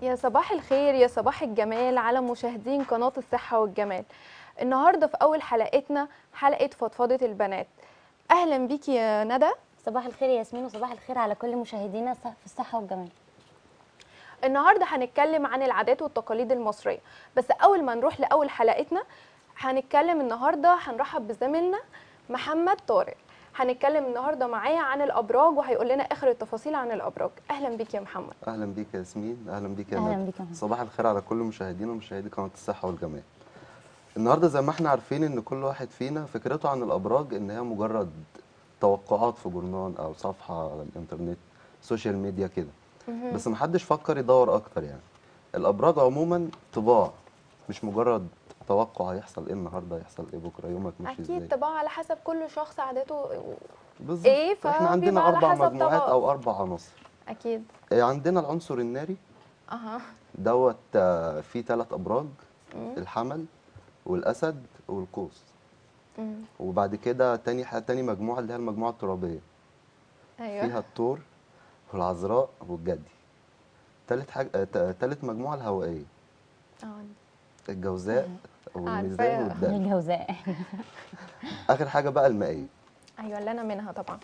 يا صباح الخير يا صباح الجمال على مشاهدين قناة الصحة والجمال النهاردة في أول حلقتنا حلقة فضفضة البنات أهلا بيكي يا ندى صباح الخير يا ياسمين وصباح الخير على كل مشاهدينا صح- في الصحة والجمال النهاردة هنتكلم عن العادات والتقاليد المصرية بس أول ما نروح لأول حلقتنا هنتكلم النهاردة هنرحب بزميلنا محمد طارق هنتكلم النهاردة معاه عن الأبراج وهيقول لنا آخر التفاصيل عن الأبراج أهلا بيك يا محمد اهلا بيك يا ياسمين اهلا بيك يا أهلاً ندى. بيك يا محمد. صباح الخير على كل مشاهدينا ومشاهدي قناه الصحه والجمال النهارده زي ما احنا عارفين ان كل واحد فينا فكرته عن الابراج ان هي مجرد توقعات في جورنال او صفحه على الانترنت سوشيال ميديا كده بس محدش فكر يدور اكتر يعني الابراج عموما طباع مش مجرد توقع هيحصل ايه النهارده هيحصل ايه بكره يومك ماشي ازاي أكيد طبعا على حسب كل شخص عاداته بالظبط إيه، احنا فبيبقى عندنا على اربع حسب مجموعات طبعا. او اربع عناصر أكيد إيه، عندنا العنصر الناري أها دوت آه، فيه ثلاث ابراج مم. الحمل والاسد والقوس مم. وبعد كده تاني ح- تاني مجموعه اللي هي المجموعه الترابيه أيوه فيها الثور والعذراء والجدي تالت حاجه آه، ت- تالت مجموعه الهوائيه آه. الجوزاء والميزان عارفاها. والدلو الجوزاء اخر حاجه بقى المائيه أيوه اللي أنا منها طبعا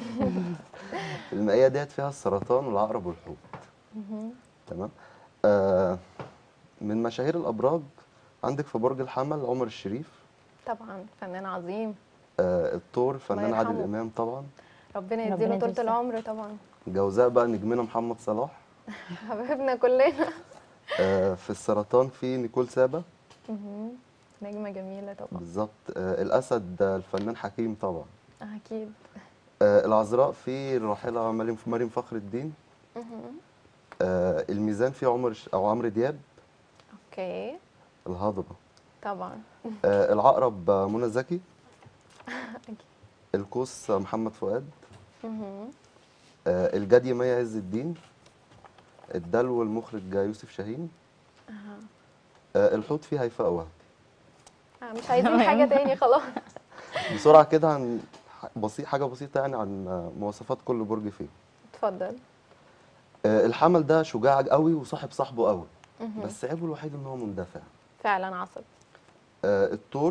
المائيه ديت فيها السرطان والعقرب والحوت مهم. تمام آه من مشاهير الابراج عندك في برج الحمل عمر الشريف طبعا فنان عظيم آه الثور فنان عادل يرحمه. امام طبعا ربنا ربنا يديله طولة يديله العمر طبعا الجوزاء بقى نجمنا محمد صلاح حبيبنا كلنا آه في السرطان في نيكول سابا مهم. نجمة جميلة طبعا بالظبط آه الاسد آه، الفنان حكيم طبعا أكيد آه العذراء في الراحله مريم مريم فخر الدين مهم. آه الميزان في عمر ش- او عمرو دياب أوكي الهضبه طبعا آه العقرب آه، منى زكي أكيد القوس آه، محمد فؤاد مهم. آه الجدي مي عز الدين الدلو المخرج يوسف شاهين أها. آه الحوت فيه هيفاء وهبي آه، مش عايزين حاجة تاني خلاص بسرعه كده عن ح- بسيط حاجه بسيطه يعني عن آه، مواصفات كل برج فيه اتفضل آه الحمل ده شجاع قوي وصاحب صاحبه قوي مهم. بس عيبه الوحيد ان هو مندفع فعلا عصب آه الثور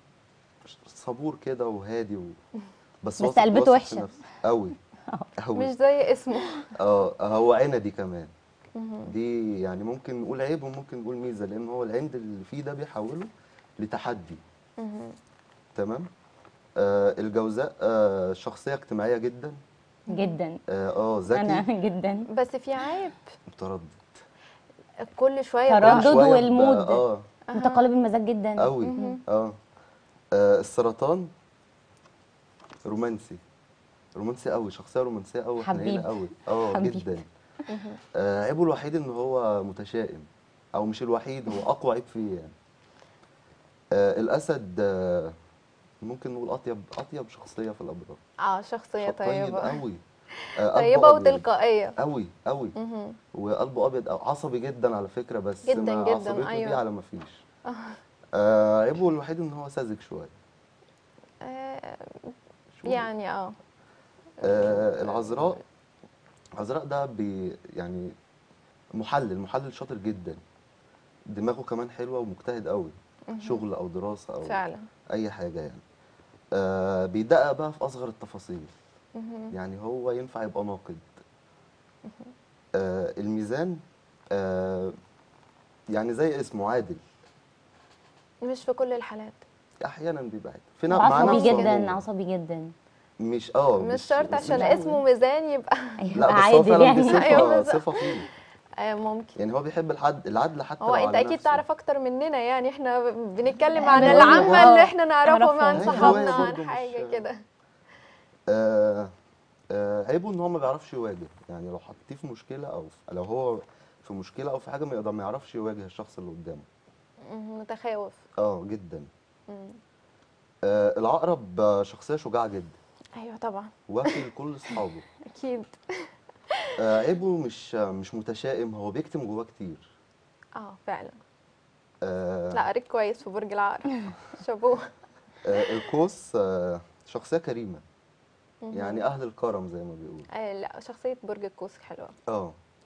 صبور كده وهادي و... بس, بس واثق- قلبته واثق في وحشة. نفسه. قوي مش قوي زي اسمه اه هو عندي كمان مهم. دي يعني ممكن نقول عيب وممكن نقول ميزه لان هو العند اللي فيه ده بيحوله لتحدي مهم. تمام آه الجوزاء آه شخصيه اجتماعيه جدا جدا اه آه، انا ذكي جدا بس في عيب متردد كل شوية تردد. بقى- كل شوية ب- والمود. اه متقلب المزاج جدا قوي مهم. اه آه، السرطان رومانسي رومانسي قوي شخصيه رومانسيه قوي حنينه حبيب. قوي اه حبيب. جدا آه عيبه الوحيد ان هو متشائم او مش الوحيد هو اقوى عيب فيه يعني آه الاسد آه ممكن نقول اطيب اطيب شخصيه في الابراج اه شخصية طيب طيبة قوي آه قلبه طيبة أبيض. وتلقائية قوي قوي مهم. وقلبه ابيض أو عصبي جدا على فكره بس جداً ما جداً، عصبيته دي أيوة. على ما فيش آه عيبه الوحيد ان هو ساذج شويه آه، شوية. يعني اه آه العذراء العذراء ده بي يعني محلل محلل شاطر جدا دماغه كمان حلوه ومجتهد قوي شغل او دراسه او فعلا اي حاجه يعني آه بيدقق بقى في اصغر التفاصيل مهم. يعني هو ينفع يبقى ناقد آه الميزان آه يعني زي اسمه عادل مش في كل الحالات احيانا بيبقى عادل في نا- مع عصبي نفسه جدا هو. عصبي جدا مش اه مش شرط مش- عشان مش- اسمه ميزان يبقى ايوه لا بس هو عادل فعلا دي يعني أيوة صفه بالظبط. صفه فيه آه ممكن يعني هو بيحب العدل العدل حتى هو لو انت على اكيد نفسه. تعرف اكتر مننا يعني احنا بنتكلم إحنا عن بنقول العامة اه اللي احنا نعرفهم نعرفهم. عن هي صحابنا هواية عن برضه مش- حاجة كده آه آه عيبه ان هو ما بيعرفش يواجه يعني لو حطيه في مشكله او في لو هو في مشكله او في حاجه ما يقدر ما يعرفش يواجه الشخص اللي قدامه مم، متخوف اه جدا مم. آه العقرب آه، شخصيه شجاعه جدا ايوه طبعا وافي لكل اصحابه اكيد آه عيبه مش آه، مش متشائم هو بيكتم جواه كتير اه فعلا آه لا قريت كويس في برج العقرب شابوه آه القوس آه شخصيه كريمه مهم. يعني اهل الكرم زي ما بيقولوا آه لا شخصية برج القوس حلوة اه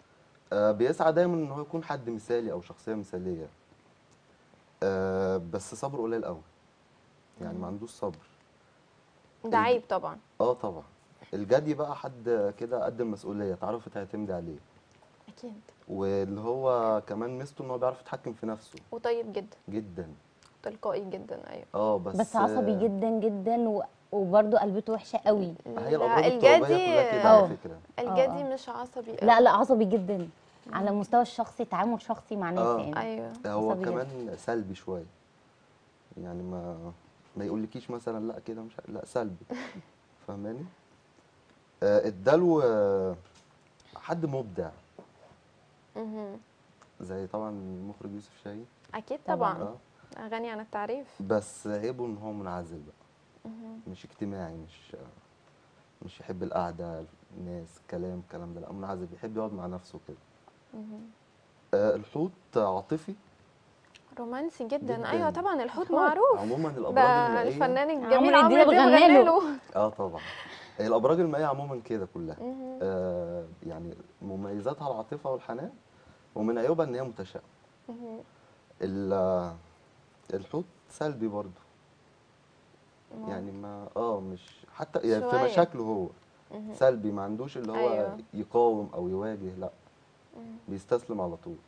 آه، بيسعى دايما ان هو يكون حد مثالي او شخصيه مثاليه آه، بس صبره قليل قوي يعني ما عندوش صبر ده عيب طبعا اه طبعا الجدي بقى حد كده قد المسؤوليه تعرفي تعتمدي عليه اكيد واللي هو كمان ميزته ان هو بيعرف يتحكم في نفسه وطيب جدا جدا تلقائي جدا ايوه اه بس بس عصبي جدا جدا و... وبرده قلبته وحشه قوي هي لا، الامراض الترابيه الجدي كلها كده آه. على فكره الجدي آه. مش عصبي لا لا عصبي جدا على المستوى الشخصي تعامل شخصي مع ناس آه. يعني ايوه هو عصبي جداً. كمان سلبي شويه يعني ما ما يقولكيش مثلا لا كده مش لا سلبي فاهماني آه الدلو آه، حد مبدع مهم. زي طبعا المخرج يوسف شاهين اكيد طبعاً. طبعا اه غني عن التعريف بس عيبه ان هو منعزل بقى مهم. مش اجتماعي مش مش يحب القعده الناس كلام الكلام ده لا منعزل بيحب يقعد مع نفسه كده مهم. آه الحوت عاطفي رومانسي جدا. جداً. ايوه طبعا الحوت الحوت. معروف عموما الابراج ده المائيه الفنان عمرو الجميل دياب عمرو دياب غنى غنى له. له اه طبعا هي الابراج المائيه عموما كده كلها مهم. آه يعني مميزاتها العاطفه والحنان ومن عيوبها ان هي متشائمه مهم. ال- الحوت سلبي برضو ممكن. يعني ما اه مش حتى يعني في شوية. مشاكله هو مهم. سلبي ما عندوش اللي هو أيوة. يقاوم او يواجه لا مم. بيستسلم على طول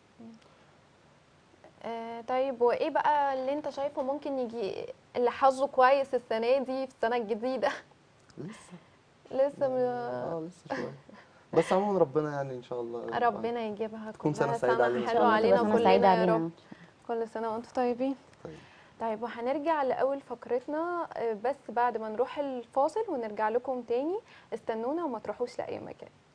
آه طيب وايه بقى اللي انت شايفه ممكن يجي اللي حظه كويس السنه دي في السنه الجديده لسه لسه م... اه لسه شويه بس عموما ربنا يعني ان شاء الله ربنا يجيبها تكون كلها سنة سعيدة علينا إن شاء حلوه الله. علينا تبقى سنة سعيدة كلنا يا علينا. رب كل سنه وانتم طيبين طيب. طيب وهنرجع لأول فقرتنا آه، بس بعد ما نروح الفاصل ونرجع لكم تاني استنونا وما تروحوش لأي مكان